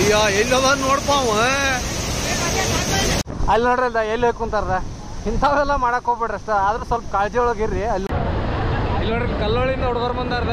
ಅಯ್ಯ ಎಲ್ಲದ ನೋಡ್ಪ ಅವ ಅಲ್ಲಿ ನೋಡ್ರಿ ಅದ ಎಲ್ಲಿ ಕುಂತಾರ ಇಂಥವೆಲ್ಲ ಮಾಡಕ್ ಹೋಗ್ಬೇಡ್ರಿ ಅಷ್ಟ ಆದ್ರೆ ಸ್ವಲ್ಪ ಕಾಳಜಿ ಒಳಗಿರ್ರಿ ಅಲ್ಲಿ ಇಲ್ಲಿ ನೋಡ್ರಿ ಕಲ್ಲೋಳಿಂದ ಹುಡುಗರು ಬಂದಾರ್ದ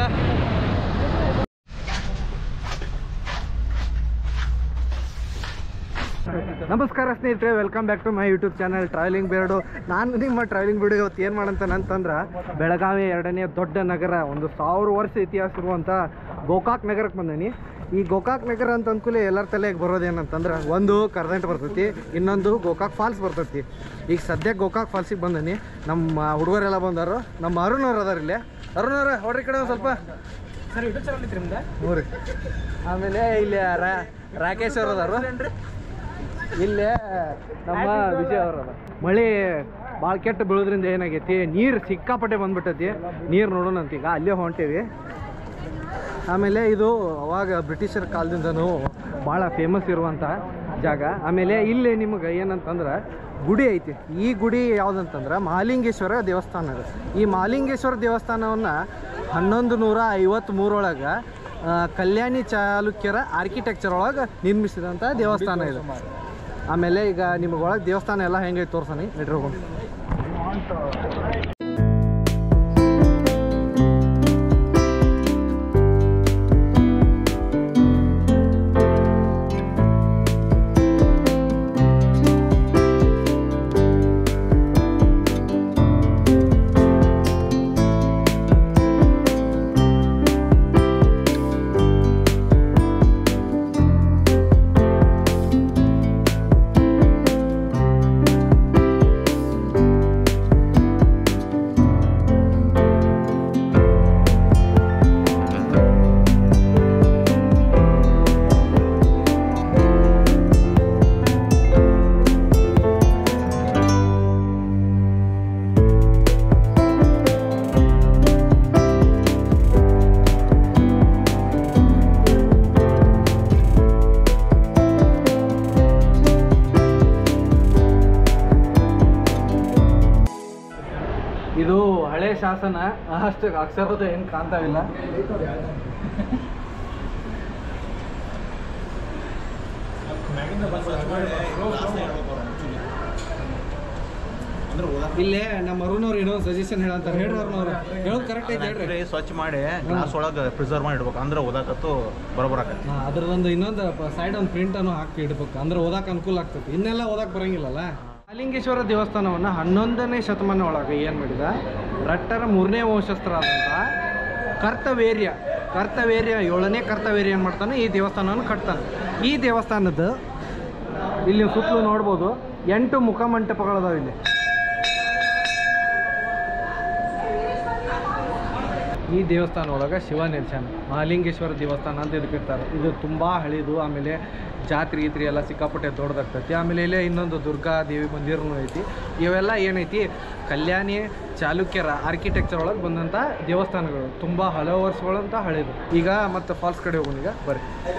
ನಮಸ್ಕಾರ ಸ್ನೇಹಿತರೆ welcome back to my YouTube channel travelling bird ನಾನು ನಿಮ್ಮ ಟ್ರಾವೆಲಿಂಗ್ ಬೇರ್ಡು ಇವತ್ತು ಏನು ಮಾಡಂತಂತಂದ್ರೆ ಬೆಳಗಾವಿ ಎರಡನೇ ದೊಡ್ಡ ನಗರ ಒಂದು ಸಾವಿರ ವರ್ಷ ಇತಿಹಾಸ ಇರುವಂಥ ಗೋಕಾಕ್ ನಗರಕ್ಕೆ ಬಂದೀನಿ ಈ ಗೋಕಾಕ್ ನಗರ ಅಂತ ಅನ್ಕೂಲೆ ಎಲ್ಲರ ತಲೆಗೆ ಬರೋದೇನಂತಂದ್ರೆ ಒಂದು ಕರ್ದಂಟು ಬರ್ತೈತಿ ಇನ್ನೊಂದು ಗೋಕಾಕ್ ಫಾಲ್ಸ್ ಬರ್ತೈತಿ ಈಗ ಸದ್ಯಕ್ಕೆ ಗೋಕಾಕ್ ಫಾಲ್ಸಿಗೆ ಬಂದೀನಿ ನಮ್ಮ ಹುಡುಗರೆಲ್ಲ ಬಂದಾರು ನಮ್ಮ ಅರುಣ್ ಅವ್ರು ಅದಾರ ಇಲ್ಲೇ ಅರುಣ್ ಅವ್ರ ಹೊಡ್ರಿ ಕಡೆ ಒಂದು ಸ್ವಲ್ಪ ಸರ್ ಯೂಟ್ಯೂಬ್ ಚಾನಲ್ ಐತ್ರಿ ನಿಮ್ದು ಹ್ಞೂ ರೀ ಆಮೇಲೆ ಇಲ್ಲಿ ರಾ- ರಾಕೇಶ್ ಅವ್ರು ಅದಾರು ಇಲ್ಲೇ ನಮ್ಮ ವಿಜಯ್ ಅವ್ರ ಅದ ಮಳೆ ಭಾಳ ಕೆಟ್ಟ ಬೀಳೋದ್ರಿಂದ ಏನಾಗೈತಿ ನೀರು ಸಿಕ್ಕಾಪಟ್ಟೆ ಬಂದ್ಬಿಟ್ಟೈತಿ ನೀರು ನೋಡೋಣ ಅಂತ ಈಗ ಅಲ್ಲೇ ಹೊಂಟೀವಿ ಆಮೇಲೆ ಇದು ಅವಾಗ ಬ್ರಿಟಿಷರ ಕಾಲದಿಂದನೂ ಭಾಳ ಫೇಮಸ್ ಇರುವಂಥ ಜಾಗ ಆಮೇಲೆ ಇಲ್ಲಿ ನಿಮಗೆ ಏನಂತಂದ್ರೆ ಗುಡಿ ಐತಿ ಈ ಗುಡಿ ಯಾವುದಂತಂದ್ರೆ ಮಹಾಲಿಂಗೇಶ್ವರ ದೇವಸ್ಥಾನ ಅದು ಈ ಮಹಾಲಿಂಗೇಶ್ವರ ದೇವಸ್ಥಾನವನ್ನು ಹನ್ನೊಂದು ನೂರ ಐವತ್ತ್ಮೂರೊಳಗೆ ಕಲ್ಯಾಣಿ ಚಾಲುಕ್ಯರ ಆರ್ಕಿಟೆಕ್ಚರ್ ಒಳಗೆ ನಿರ್ಮಿಸಿದಂಥ ದೇವಸ್ಥಾನ ಇದು ಆಮೇಲೆ ಈಗ ನಿಮಗೆ ಒಳಗೆ ದೇವಸ್ಥಾನ ಎಲ್ಲ ಹೆಂಗೈತೆ ತೋರ್ಸೋಣ ನಡ್ರಿ ಹೋಗೋಣ ಇದು ಹಳೆ ಶಾಸನ ಅಷ್ಟು ಅಕ್ಷರದ ಏನು ಕಾಣ್ತಾವಿಲ್ಲ ಇಲ್ಲೇ ನಮ್ಮ ಅರುಣ್ ಅವ್ರು ಇನ್ನೊಂದು ಸಜೆಷನ್ ಹೇಳಂತಾರೆ ಹೇಳ್ರಿ ಅರುಣ್ ಅವ್ರು ಹೇಳೋದು ಕರೆಕ್ಟ್ ಐತೆ ಹೇಳ್ರಿ ಸ್ವಚ್ಛ ಮಾಡಿ ಗ್ಲಾಸ್ ಒಳಗೆ ಪ್ರಿಸರ್ವ್ ಮಾಡಿ ಇಡ್ಬೇಕು ಅಂದ್ರೆ ಓದಾಕತ್ತು ಬರೋಬರ್ ಆಗತ್ತೆ ಹಾ, ಅದ್ರದೊಂದು ಇನ್ನೊಂದು ಸೈಡ್ ಒಂದು ಪ್ರಿಂಟ್ ಅನ್ನು ಹಾಕಿ ಇಡ್ಬೇಕು ಅಂದ್ರೆ ಓದಕ್ಕೆ ಅನುಕೂಲ ಆಗ್ತೈತಿ ಇನ್ನೆಲ್ಲ ಓದಕ್ಕೆ ಬರಂಗಿಲ್ಲಲ್ಲ ಮಹಾಲಿಂಗೇಶ್ವರ ದೇವಸ್ಥಾನವನ್ನು ಹನ್ನೊಂದನೇ ಶತಮಾನ ಒಳಗೆ ಏನು ಮಾಡಿದ ರಟ್ಟರ ಮೂರನೇ ವಂಶಸ್ಥರಾದಂಥ ಕರ್ತವೇರ್ಯ ಕರ್ತವೇರ್ಯ ಏಳನೇ ಕರ್ತವೇರ್ಯ ಏನು ಮಾಡ್ತಾನೆ ಈ ದೇವಸ್ಥಾನವನ್ನು ಕಟ್ತಾನೆ ಈ ದೇವಸ್ಥಾನದ ಇಲ್ಲಿ ಸುತ್ತಲೂ ನೋಡ್ಬೋದು ಎಂಟು ಮುಖಮಂಟಪಗಳದಾವ ಇಲ್ಲಿ ಈ ದೇವಸ್ಥಾನ ಒಳಗೆ ಶಿವ ನೆಲೆಸ್ಯಾನ ಮಹಾಲಿಂಗೇಶ್ವರ ದೇವಸ್ಥಾನ ಅಂತ ಇದಕ್ಕೆ ಇರ್ತಾರೆ ಇದು ತುಂಬ ಹಳಿದು ಆಮೇಲೆ ಜಾತ್ರೆ ಗೀತ್ರಿ ಎಲ್ಲ ಸಿಕ್ಕಾಪಟ್ಟೆ ದೊಡ್ಡದಾಗ್ತೈತಿ ಆಮೇಲೆ ಇಲ್ಲೇ ಇನ್ನೊಂದು ದುರ್ಗಾ ದೇವಿ ಮಂದಿರನೂ ಐತಿ ಇವೆಲ್ಲ ಏನೈತಿ ಕಲ್ಯಾಣಿ ಚಾಲುಕ್ಯರ ಆರ್ಕಿಟೆಕ್ಚರ್ ಒಳಗೆ ಬಂದಂಥ ದೇವಸ್ಥಾನಗಳು ತುಂಬ ಹಲವು ವರ್ಷಗಳಂತ ಹಳಿದು ಈಗ ಮತ್ತೆ ಫಾಲ್ಸ್ ಕಡೆ ಹೋಗೋಣ ಈಗ ಬರ್ರಿ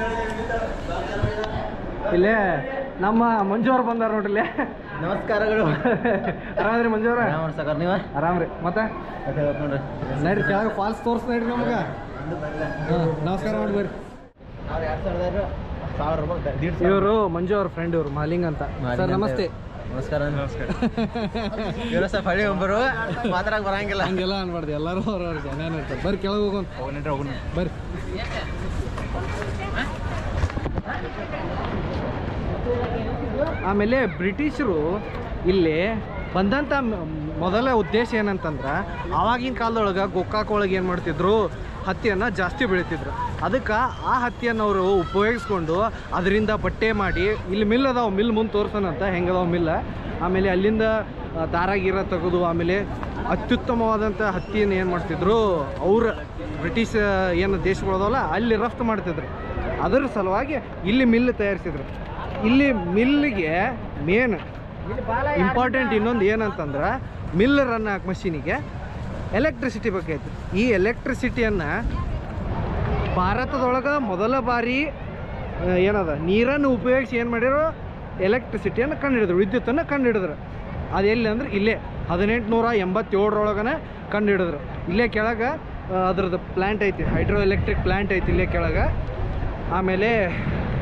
ಇಲ್ಲೇ ನಮ್ಮ ಮಂಜು ಅವ್ರು ಬಂದಾರ ನೋಡ್ರಿ ಇಲ್ಲೇ ನಮಸ್ಕಾರಗಳು ಆರಾಮ್ರಿ ಮಂಜು ಅವ್ರ ಸಕರ್ ನೀವ ಆರಾಮ್ರಿ ಮತ್ತೆ ನೋಡ್ರಿ ನಡ್ರಿ ಕೆಳಗೆ ಫಾಲ್ಸ್ ತೋರ್ಸ್ ನಡ್ರಿ ನಮ್ಗೆ ಹಾಂ ನಮಸ್ಕಾರ ಮಾಡಿ ಬರ್ರಿ ಎರಡು ಸಾವಿರದ ಸಾವಿರ ರೂಪಾಯಿ ದೀಡ್ ಇವರು ಮಂಜು ಅವ್ರ ಫ್ರೆಂಡ್ ಇವರು ಮಾಲಿಂಗ್ ಅಂತ ಸರ್ ನಮಸ್ತೆ ನಮಸ್ಕಾರ ನಮಸ್ಕಾರ ಇವರು ಸ್ವಲ್ಪ ಹಳ್ಳಿ ಒಬ್ಬರು ಮಾತಾಡಕ್ ಬರಂಗಿಲ್ಲ ಹಂಗೆಲ್ಲ ಅನ್ಬಾರ್ದು ಎಲ್ಲರೂ ಅವ್ರವ್ರ ಜನ ಇರ್ತಾರೆ ಬರ್ರಿ ಕೆಳಗೆ ಹೋಗೋಣ ಹೋಗ್ರಿ ಹೋಗೋಣ ಬರ್ರಿ ಆಮೇಲೆ ಬ್ರಿಟಿಷರು ಇಲ್ಲಿ ಬಂದಂಥ ಮ- ಮೊದಲ ಉದ್ದೇಶ ಏನಂತಂದ್ರೆ ಆವಾಗಿನ ಕಾಲದೊಳಗೆ ಗೋಕಾಕ್ ಒಳಗೆ ಏನು ಮಾಡ್ತಿದ್ರು ಹತ್ತಿಯನ್ನು ಜಾಸ್ತಿ ಬೆಳಿತಿದ್ರು ಅದಕ್ಕೆ ಆ ಹತ್ತಿಯನ್ನು ಅವರು ಉಪಯೋಗಿಸ್ಕೊಂಡು ಅದರಿಂದ ಬಟ್ಟೆ ಮಾಡಿ ಇಲ್ಲಿ ಮಿಲ್ ಅದಾವ ಮಿಲ್ ಮುಂದೆ ತೋರ್ಸೋಣಂತ ಹೆಂಗದಾವ ಮಿಲ್ಲ ಆಮೇಲೆ ಅಲ್ಲಿಂದ ಆ, ದಾರ ಗೀರ ತೆಗೆದು ಆಮೇಲೆ ಅತ್ಯುತ್ತಮವಾದಂಥ ಹತ್ತಿಯನ್ನು ಏನು ಮಾಡ್ತಿದ್ರು ಅವ್ರ ಬ್ರಿಟಿಷ್ ಏನು ದೇಶಗಳದಾವಲ್ಲ ಅಲ್ಲಿ ರಫ್ತು ಮಾಡ್ತಿದ್ರು ಅದರ ಸಲುವಾಗಿ ಇಲ್ಲಿ ಮಿಲ್ ತಯಾರಿಸಿದ್ರು ಇಲ್ಲಿ ಮಿಲ್ಲಿಗೆ ಮೇನ್ ಇಂಪಾರ್ಟೆಂಟ್ ಇನ್ನೊಂದು ಏನಂತಂದ್ರೆ ಮಿಲ್ ರನ್ ಹಾಕಿ ಮಷೀನಿಗೆ ಎಲೆಕ್ಟ್ರಿಸಿಟಿ ಬೇಕಾಯ್ತು ಈ ಎಲೆಕ್ಟ್ರಿಸಿಟಿಯನ್ನು ಭಾರತದೊಳಗೆ ಮೊದಲ ಬಾರಿ ಆ, ಏನದ ನೀರನ್ನು ಉಪಯೋಗಿಸಿ ಏನು ಮಾಡಿರೋ ಎಲೆಕ್ಟ್ರಿಸಿಟಿಯನ್ನು ಕಂಡುಹಿಡಿದ್ರು ವಿದ್ಯುತ್ತನ್ನು ಕಂಡುಹಿಡಿದ್ರು ಅದು ಎಲ್ಲಿ ಅಂದ್ರೆ ಇಲ್ಲೇ ಹದಿನೆಂಟುನೂರ ಎಂಬತ್ತೇಳರೊಳಗನೆ ಕಂಡುಹಿಡಿದ್ರು ಇಲ್ಲೇ ಕೆಳಗೆ ಅದ್ರದ್ದು ಪ್ಲ್ಯಾಂಟ್ ಐತಿ ಹೈಡ್ರೋ ಎಲೆಕ್ಟ್ರಿಕ್ ಪ್ಲ್ಯಾಂಟ್ ಐತಿ ಇಲ್ಲೇ ಕೆಳಗೆ ಆಮೇಲೆ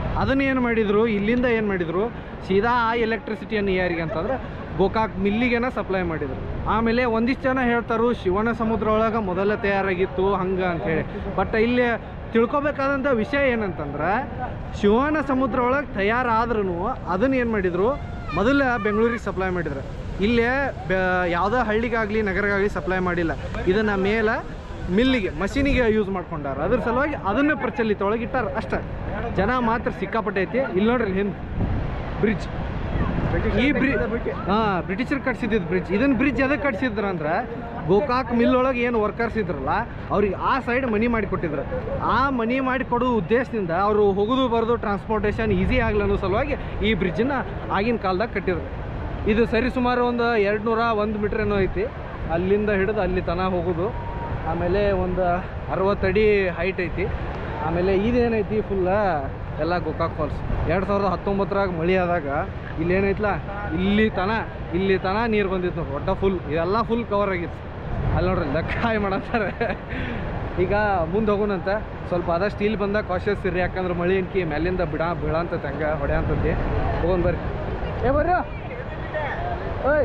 ಅದನ್ನ ಏನು ಮಾಡಿದರು ಇಲ್ಲಿಂದ ಏನು ಮಾಡಿದರು ಸೀದಾ ಆ ಎಲೆಕ್ಟ್ರಿಸಿಟಿಯನ್ನು ಯಾರಿಗೆ ಅಂತಂದ್ರೆ ಗೋಕಾಕ್ ಮಿಲ್ಲಿಗೆನ ಸಪ್ಲೈ ಮಾಡಿದರು ಆಮೇಲೆ ಒಂದಿಷ್ಟು ಜನ ಹೇಳ್ತಾರು ಶಿವನ ಸಮುದ್ರ ಒಳಗೆ ಮೊದಲೇ ತಯಾರಾಗಿತ್ತು ಹಂಗೆ ಅಂಥೇಳಿ ಬಟ್ ಇಲ್ಲಿ ತಿಳ್ಕೊಬೇಕಾದಂಥ ವಿಷಯ ಏನಂತಂದ್ರೆ ಶಿವನ ಸಮುದ್ರ ಒಳಗೆ ತಯಾರಾದ್ರೂ ಅದನ್ನ ಏನು ಮಾಡಿದರು ಮೊದಲ ಬೆಂಗಳೂರಿಗೆ ಸಪ್ಲೈ ಮಾಡಿದ್ರು ಇಲ್ಲೇ ಯಾವುದೇ ಹಳ್ಳಿಗಾಗಲಿ ನಗರಗಾಗಲಿ ಸಪ್ಲೈ ಮಾಡಿಲ್ಲ ಇದನ್ನು ಮೇಲೆ ಮಿಲ್ಲಿಗೆ ಮಷೀನಿಗೆ ಯೂಸ್ ಮಾಡ್ಕೊಂಡಾರ ಅದ್ರ ಸಲುವಾಗಿ ಅದನ್ನೇ ಪ್ರಚಲಿತ ಒಳಗೆ ಇಟ್ಟಾರ ಅಷ್ಟೇ ಜನ ಮಾತ್ರ ಸಿಕ್ಕಾಪಟ್ಟೆ ಐತಿ ಇಲ್ಲಿ ನೋಡ್ರಿ ಹಿಂದೆ ಬ್ರಿಡ್ಜ್ ಈ ಬ್ರಿಡ್ಜ್ ಹಾಂ ಬ್ರಿಟಿಷರು ಕಟ್ಸಿದ್ದು ಬ್ರಿಡ್ಜ್ ಇದನ್ನ ಬ್ರಿಡ್ಜ್ ಎದಕ್ಕೆ ಕಟ್ಸಿದ್ರ ಅಂದ್ರೆ ಗೋಕಾಕ್ ಮಿಲ್ ಒಳಗೆ ಏನು ವರ್ಕರ್ಸ್ ಇದ್ರಲ್ಲ ಅವ್ರಿಗೆ ಆ ಸೈಡ್ ಮನಿ ಮಾಡಿಕೊಟ್ಟಿದ್ರು ಆ ಮನಿ ಮಾಡಿಕೊಡೋ ಉದ್ದೇಶದಿಂದ ಅವರು ಹೋಗೋದು ಬರೋದು ಟ್ರಾನ್ಸ್ಪೋರ್ಟೇಷನ್ ಈಸಿ ಆಗಲಿ ಅನ್ನೋ ಸಲುವಾಗಿ ಈ ಬ್ರಿಡ್ಜನ್ನ ಆಗಿನ ಕಾಲದಾಗ ಕಟ್ಟಿದ್ರು ಇದು ಸರಿ ಸುಮಾರು ಒಂದು ಎರಡು ನೂರ ಒಂದು ಮೀಟ್ರ್ ಏನೋ ಐತಿ ಅಲ್ಲಿಂದ ಹಿಡಿದು ಅಲ್ಲಿ ತನಕ ಹೋಗೋದು ಆಮೇಲೆ ಒಂದು ಅರವತ್ತಡಿ ಹೈಟ್ ಐತಿ ಆಮೇಲೆ ಇದೇನೈತಿ ಫುಲ್ಲ ಎಲ್ಲ ಗೋಕಾಕ್ ಫಾಲ್ಸ್ ಎರಡು ಸಾವಿರದ ಹತ್ತೊಂಬತ್ತರಾಗ ಮಳೆ ಆದಾಗ ಇಲ್ಲಿ ಏನೈತ್ಲ ಇಲ್ಲಿ ತನ ಇಲ್ಲಿ ತನ ನೀರು ಬಂದಿತ್ತು ನೋಡ್ರಿ ಒಟ್ಟ ಫುಲ್ ಇದೆಲ್ಲ ಫುಲ್ ಕವರ್ ಆಗಿತ್ತು ಅಲ್ಲಿ ನೋಡ್ರಿ ಲೆಕ್ಕ ಮಾಡತ್ತಾರೆ ಈಗ ಮುಂದೆ ಹೋಗೋಣಂತ ಸ್ವಲ್ಪ ಆದಷ್ಟು ಇಲ್ಲಿ ಬಂದಾಗ ಕಾಶಿಯಸ್ ಇರ್ರಿ ಯಾಕಂದ್ರೆ ಮಳೆ ಎನ್ಕಿ ಮೇಲಿಂದ ಬಿಡ ಬೀಳಂತೈತೆ ಹಂಗೆ ಹೊಡೆಯಂತೈತಿ ಹೋಗೋಣ ಬರ್ರಿ ಏ ಬರ್ರಿ ಓಯ್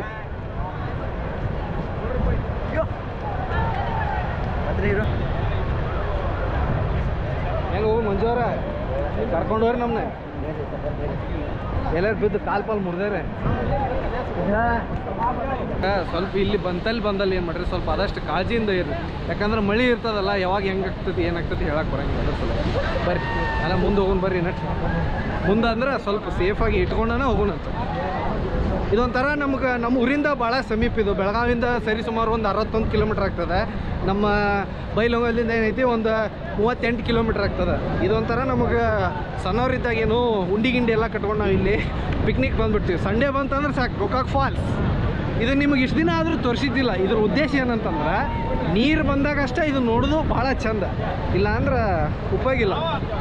ಅದ್ರಿ ಇರು ಹೆಂಗೆ ಹೋಗು ಮಂಜು ಅವ್ರ ಕರ್ಕೊಂಡು ಹೋಗ್ರಿ ನಮ್ಮನ್ನ ಎಲ್ಲಾರು ಬಿದ್ದು ಕಾಲ್ ಪಾಲ್ ಮುರಿದಾರೆ ಸ್ವಲ್ಪ ಇಲ್ಲಿ ಬಂತಲ್ಲಿ ಬಂದಲ್ಲಿ ಏನು ಮಾಡ್ರಿ ಸ್ವಲ್ಪ ಆದಷ್ಟು ಕಾಳಜಿಯಿಂದ ಇರ್ರಿ ಯಾಕಂದ್ರೆ ಮಳೆ ಇರ್ತದಲ್ಲ ಯಾವಾಗ ಹೆಂಗೆ ಆಗ್ತದೆ ಏನಾಗ್ತದೆ ಹೇಳಕ್ಕೆ ಬರಂಗಿಲ್ಲ ಅದ್ರ ಸಲುವಾಗಿ ಬರ್ರಿ ಎಲ್ಲ ಮುಂದೆ ಹೋಗೋಣ ಬರ್ರಿ ನಟ್ ಮುಂದೆ ಅಂದ್ರೆ ಸ್ವಲ್ಪ ಸೇಫಾಗಿ ಇಟ್ಕೊಂಡನ ಹೋಗೋಣಂತ ಇದೊಂಥರ ನಮ್ಗೆ ನಮ್ಮ ಊರಿಂದ ಭಾಳ ಸಮೀಪ ಇದು ಬೆಳಗಾವಿಂದ ಸರಿ ಸುಮಾರು ಒಂದು ಅರವತ್ತೊಂದು ಕಿಲೋಮೀಟ್ರ್ ಆಗ್ತದೆ ನಮ್ಮ ಬೈಲೊಂಗಲ್ಲಿಂದ ಏನೈತಿ ಒಂದು ಮೂವತ್ತೆಂಟು ಕಿಲೋಮೀಟ್ರ್ ಆಗ್ತದೆ ಇದೊಂಥರ ನಮಗೆ ಸಣ್ಣವರಿದ್ದಾಗ ಏನು ಉಂಡಿ ಗಿಂಡಿ ಎಲ್ಲ ಕಟ್ಕೊಂಡು ನಾವು ಇಲ್ಲಿ ಪಿಕ್ನಿಕ್ ಬಂದ್ಬಿಡ್ತೀವಿ ಸಂಡೇ ಬಂತಂದ್ರೆ ಸಾಕು ಗೋಕಾಕ್ ಫಾಲ್ಸ್ ಇದು ನಿಮಗೆ ಇಷ್ಟು ದಿನ ಆದರೂ ತೋರಿಸಿದ್ದಿಲ್ಲ ಇದ್ರ ಉದ್ದೇಶ ಏನಂತಂದ್ರೆ ನೀರು ಬಂದಾಗ ಅಷ್ಟೇ ಇದು ನೋಡೋದು ಭಾಳ ಚಂದ ಇಲ್ಲ ಅಂದ್ರೆ ಉಪಯೋಗ ಇಲ್ಲ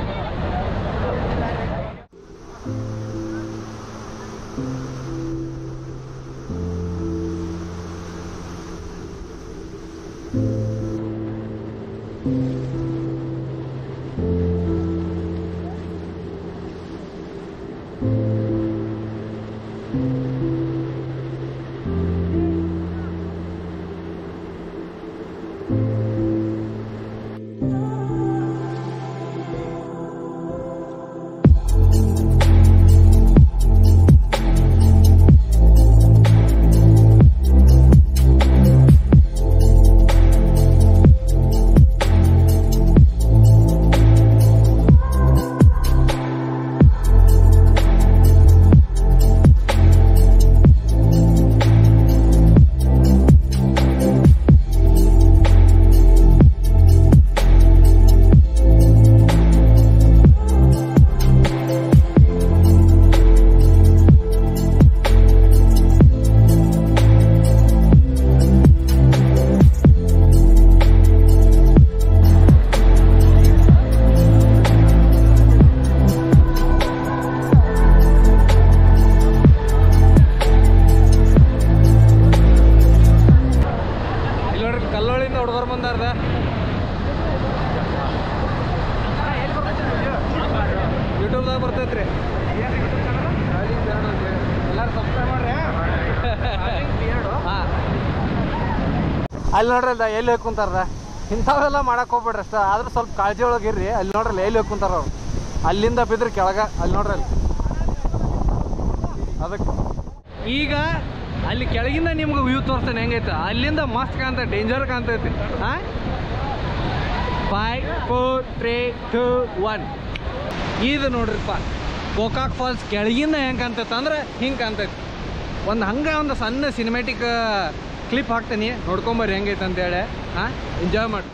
ಇಲ್ಲಿ ನೋಡ್ರಿ ಕಲ್ಲೋಳಿಂದ ಹುಡುಗರು ಬಂದಾರ್ದ ಯೂಟ್ಯೂಬ್ದಾಗ ಬರ್ತೈತ್ರಿ ಎಲ್ಲಾರು ಸಬ್ಸ್ಕ್ರೈಬ್ ಮಾಡ್ರಿ ಹಾಂ ಅಲ್ಲಿ ನೋಡ್ರಿ ಅಲ್ದ ಎಲ್ಲಿ ಹೋಗಿ ಕುಂತಾರ್ದ ಇಂಥವೆಲ್ಲ ಮಾಡಕ್ ಹೋಗ್ಬೇಡ್ರಿ ಅಷ್ಟ ಆದ್ರೆ ಸ್ವಲ್ಪ ಕಾಳಜಿ ಒಳಗೆ ಇರ್ರಿ ಅಲ್ಲಿ ನೋಡ್ರಲ್ಲ ಎಲ್ಲಿ ಹೋಗಿ ಕುಂತಾರ ಅವ್ರು ಅಲ್ಲಿಂದ ಬಿದ್ರಿ ಕೆಳಗ ಅಲ್ಲಿ ನೋಡ್ರಿ ಅಲ್ಲಿ ಅದಕ್ಕೆ ಈಗ ಅಲ್ಲಿ ಕೆಳಗಿಂದ ನಿಮ್ಗೆ ವ್ಯೂ ತೋರಿಸ್ತೇನೆ ಹೆಂಗೈತೆ ಅಲ್ಲಿಂದ ಮಸ್ತ್ ಕಾಣ್ತೈತೆ ಡೇಂಜರ್ ಕಾಣ್ತೈತಿ ಹಾಂ five four three two one ಇದು ನೋಡ್ರಿಪ್ಪ ಗೋಕಾಕ್ ಫಾಲ್ಸ್ ಕೆಳಗಿಂದ ಹೆಂಗೆ ಕಾಣ್ತೈತೆ ಅಂದ್ರೆ ಹಿಂಗೆ ಕಾಣ್ತೈತಿ ಒಂದು ಹಂಗೆ ಒಂದು ಸಣ್ಣ ಸಿನಿಮ್ಯಾಟಿಕ್ ಕ್ಲಿಪ್ ಹಾಕ್ತೀನಿ ನೋಡ್ಕೊಂಬರ್ರಿ ಹೆಂಗೈತೆ ಅಂತೇಳಿ ಹಾಂ ಎಂಜಾಯ್ ಮಾಡಿ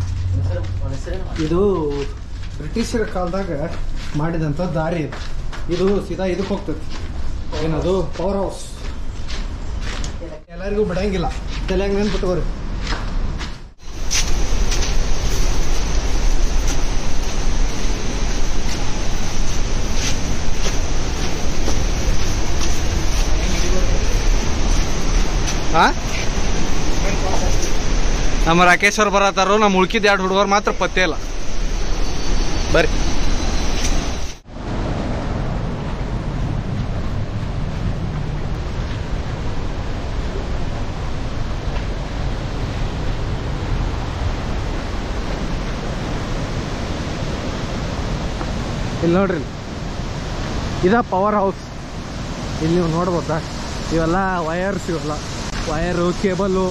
ಇದು ಬ್ರಿಟಿಷರ ಕಾಲದಾಗ ಮಾಡಿದಂಥ ದಾರಿ ಇದು ಇದು ಸೀದಾ ಇದಕ್ಕೆ ಹೋಗ್ತದೆ ಏನದು ಪವರ್ ಹೌಸ್ ಎಲ್ಲರಿಗೂ ಬಿಡಂಗಿಲ್ಲ ತಲೆಯಾಗ ನೆನ್ಪಿಟ್ಕೋರಿ ಹಾ ನಮ್ಮ ರಾಕೇಶ್ವರ್ ಬರತ್ತಾರೋ ನಮ್ಮ ಉಳ್ಕಿದ ಎರಡು ಹುಡುಗರು ಮಾತ್ರ ಪತ್ತೆ ಇಲ್ಲ ಬರ್ರಿ ಇಲ್ಲಿ ನೋಡ್ರಿ ಇಲ್ಲಿ. ಇದ ಪವರ್ ಹೌಸ್ ಇಲ್ಲಿ ನೀವು ನೋಡ್ಬೋದಾ ಇವೆಲ್ಲ ವಯರ್ಸ್ ಇವೆಲ್ಲ ವಯರು ಕೇಬಲು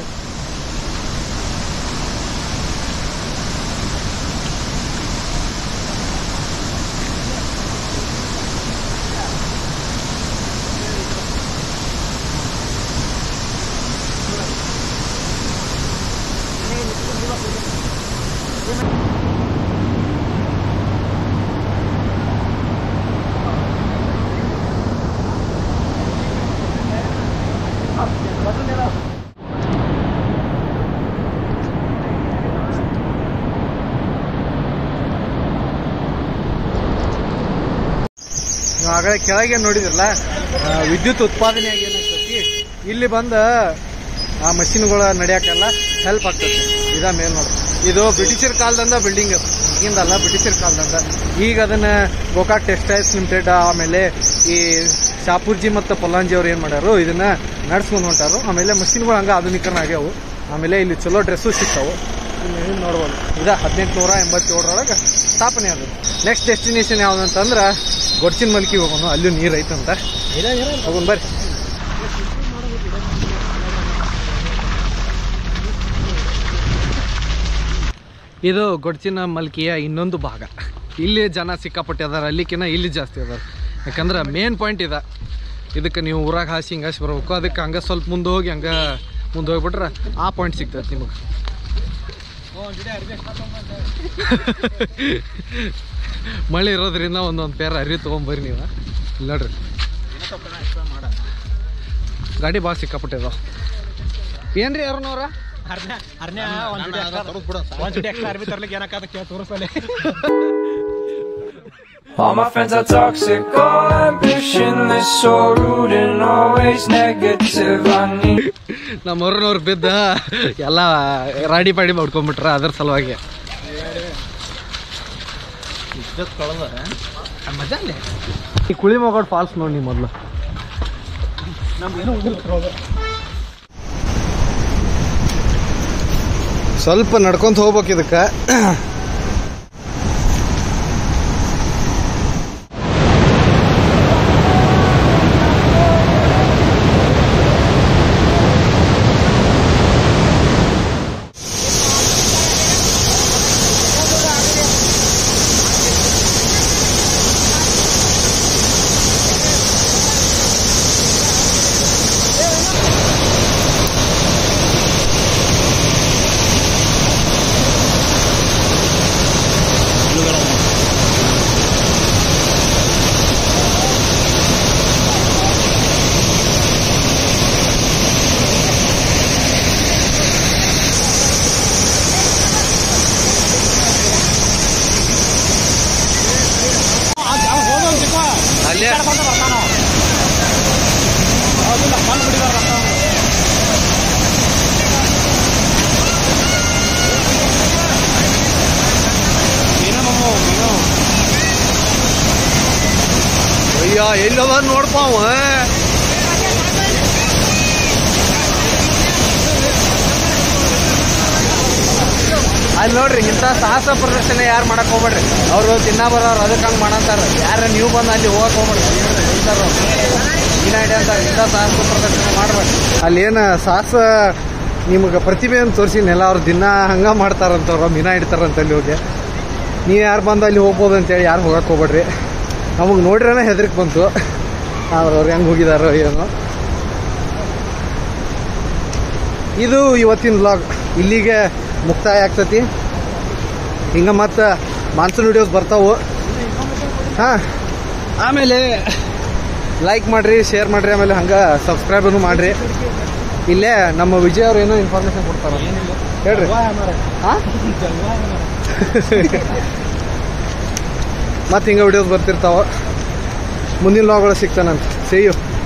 ನೀವು ಆಗಲೇ ಕೆಳಗೆ ನೋಡಿದ್ರಲ್ಲ ಆ, ವಿದ್ಯುತ್ ಉತ್ಪಾದನೆಯಾಗಿ ಏನಾಗ್ತೈತಿ ಇಲ್ಲಿ ಬಂದ ಆ ಮಷಿನ್ಗಳ ನಡೆಯಕ್ಕೆಲ್ಲ ಹೆಲ್ಪ್ ಆಗ್ತೈತಿ ಇದ ಮೇಲ್ ನೋಡಿ ಇದು ಬ್ರಿಟಿಷರ್ ಕಾಲದಿಂದ ಬಿಲ್ಡಿಂಗ್ ಈಗಿಂದಲ್ಲ ಬ್ರಿಟಿಷರ್ ಕಾಲದಿಂದ ಈಗ ಅದನ್ನ ಗೋಕಾಕ್ ಟೆಕ್ಸ್ಟೈಲ್ಸ್ ಲಿಮಿಟೆಡ್ ಆಮೇಲೆ ಈ ಶಾಪುರ್ಜಿ ಮತ್ತು ಪೊಲ್ಲಾಂಜಿ ಅವ್ರು ಏನು ಮಾಡ್ಯಾರು ಇದನ್ನ ನಡ್ಸ್ಕೊಂಡು ಹೊಂಟಾರು ಆಮೇಲೆ ಮಷಿನ್ಗಳು ಹಂಗ ಆಧುನೀಕರಣ ಆಗ್ಯಾವು ಆಮೇಲೆ ಇಲ್ಲಿ ಚಲೋ ಡ್ರೆಸ್ಸು ಸಿಗ್ತಾವು ಇಲ್ಲಿ ನೋಡ್ಬೋದು ಇದ ಹದಿನೆಂಟುನೂರ ಎಂಬತ್ತೇಳರೊಳಗೆ ಸ್ಥಾಪನೆ ಅದು ನೆಕ್ಸ್ಟ್ ಡೆಸ್ಟಿನೇಷನ್ ಯಾವ್ದು ಅಂತಂದ್ರೆ ಗೊಡ್ಚಿನ ಮಲ್ಕಿ ಹೋಗೋಣ ಅಲ್ಲೂ ನೀರು ಐತಂತ ಹೋಗೋಣ ಬರ್ರಿ ಇದು ಗೊಡ್ಚಿನ ಮಲ್ಕಿಯ ಇನ್ನೊಂದು ಭಾಗ ಇಲ್ಲಿ ಜನ ಸಿಕ್ಕಾಪಟ್ಟೆ ಅದಾರ ಅಲ್ಲಿಕಿನ ಇಲ್ಲಿ ಜಾಸ್ತಿ ಅದಾರ ಯಾಕಂದ್ರೆ ಮೇನ್ ಪಾಯಿಂಟ್ ಇದೆ ಇದಕ್ಕೆ ನೀವು ಊರಾಗ ಹಾಸಿ ಹಿಂಗೆ ಹಾಸಿ ಬರ್ಬೇಕು ಅದಕ್ಕೆ ಹಂಗೆ ಸ್ವಲ್ಪ ಮುಂದೆ ಹೋಗಿ ಹಂಗೆ ಮುಂದೆ ಹೋಗ್ಬಿಟ್ರೆ ಆ ಪಾಯಿಂಟ್ ಸಿಗ್ತೈತೆ ನಿಮಗೆ ಮಳೆ ಇರೋದ್ರಿಂದ ಒಂದೊಂದು ಪೇರ್ ಅರಿ ತೊಗೊಂಬರ್ರಿ ನೀವು ಇಲ್ಲಿ ನೋಡ್ರಿ ಗಾಡಿ ಭಾಳ ಸಿಕ್ಕಾಪಟ್ಟೆ ಅದಾವ ಏನ್ರಿ ಯಾರನವ್ರ All my friends are toxic, all ambitionless, so rude and always negative. I need ನಮ್ಮ ಊರಿನವ್ರು ಬಿದ್ದ ಎಲ್ಲ ರಾಡಿ ಪಾಡಿ ಮಾಡ್ಕೊಂಬಿಟ್ರ ಅದ್ರ ಸಲುವಾಗಿ ಈ ಕುಳಿ ಮಗೋಡ್ ಫಾಲ್ಸ್ ನೋಡಿ ನೀವು ಮೊದಲು ಸ್ವಲ್ಪ ನಡ್ಕೊಂತ ಹೋಗ್ಬೇಕು ಇದಕ್ಕೆ ಅಲ್ಲೇ ಅಯ್ಯ ಎಲ್ಲದ ನೋಡ್ಪ ಅವ ಅಲ್ಲಿ ನೋಡ್ರಿ ಇಂಥ ಸಾಹಸ ಪ್ರದರ್ಶನ ಯಾರು ಮಾಡಕ್ ಹೋಗ್ಬೇಡ್ರಿ ಅವರು ತಿನ್ನ ಬರೋರು ಅದಕ್ಕೆ ಹಂಗೆ ಮಾಡಂತಾರ ಯಾರ ನೀವು ಬಂದು ಅಲ್ಲಿ ಹೋಗಕ್ ಹೋಗ್ಬೇಡ್ರಿ ಹೇಳ್ತಾರ ಯುನೈಟೆಡ್ ಅಂತ ಇಂಥ ಸಾಹಸ ಪ್ರದರ್ಶನ ಮಾಡ್ಬೇಡ್ರಿ ಅಲ್ಲಿ ಏನು ಸಾಹಸ ನಿಮಗೆ ಪ್ರತಿಭೆಯನ್ನು ತೋರಿಸಿನೆಲ್ಲ ಅವ್ರು ದಿನ ಹಂಗ ಮಾಡ್ತಾರಂತವ್ರು ಮೀನಾ ಇಡ್ತಾರಂತ ಅಲ್ಲಿ ಹೋಗಿ ನೀವು ಯಾರು ಬಂದು ಅಲ್ಲಿ ಹೋಗ್ಬೋದು ಅಂತೇಳಿ ಯಾರು ಹೋಗಕ್ ಹೋಗ್ಬೇಡ್ರಿ ನಮಗೆ ನೋಡ್ರೇನೆ ಹೆದರಿಕೆ ಬಂತು ಆದ್ರೆ ಅವ್ರು ಹೆಂಗೆ ಹೋಗಿದಾರೋ ಏನೋ ಇದು ಇವತ್ತಿನ ಬ್ಲಾಗ್ ಇಲ್ಲಿಗೆ ಮುಕ್ತಾಯ ಆಗ್ತತಿ ಹಿಂಗೆ ಮತ್ತು ಮಾನ್ಸೂನ್ ವಿಡಿಯೋಸ್ ಬರ್ತಾವು ಹಾಂ ಆಮೇಲೆ ಲೈಕ್ ಮಾಡಿರಿ ಶೇರ್ ಮಾಡಿರಿ ಆಮೇಲೆ ಹಂಗೆ ಸಬ್ಸ್ಕ್ರೈಬನ್ನು ಮಾಡಿರಿ ಇಲ್ಲೇ ನಮ್ಮ ವಿಜಯ್ ಅವ್ರು ಏನೋ ಇನ್ಫಾರ್ಮೇಶನ್ ಕೊಡ್ತಾರ ಹೇಳ್ರಿ ಹಾಂ ಮತ್ತೆ ಹಿಂಗೆ ವಿಡಿಯೋಸ್ ಬರ್ತಿರ್ತಾವ ಮುಂದಿನ ಲಾಗ್ಗಳು ಸಿಗ್ತಾನಂತ ಸೇಯು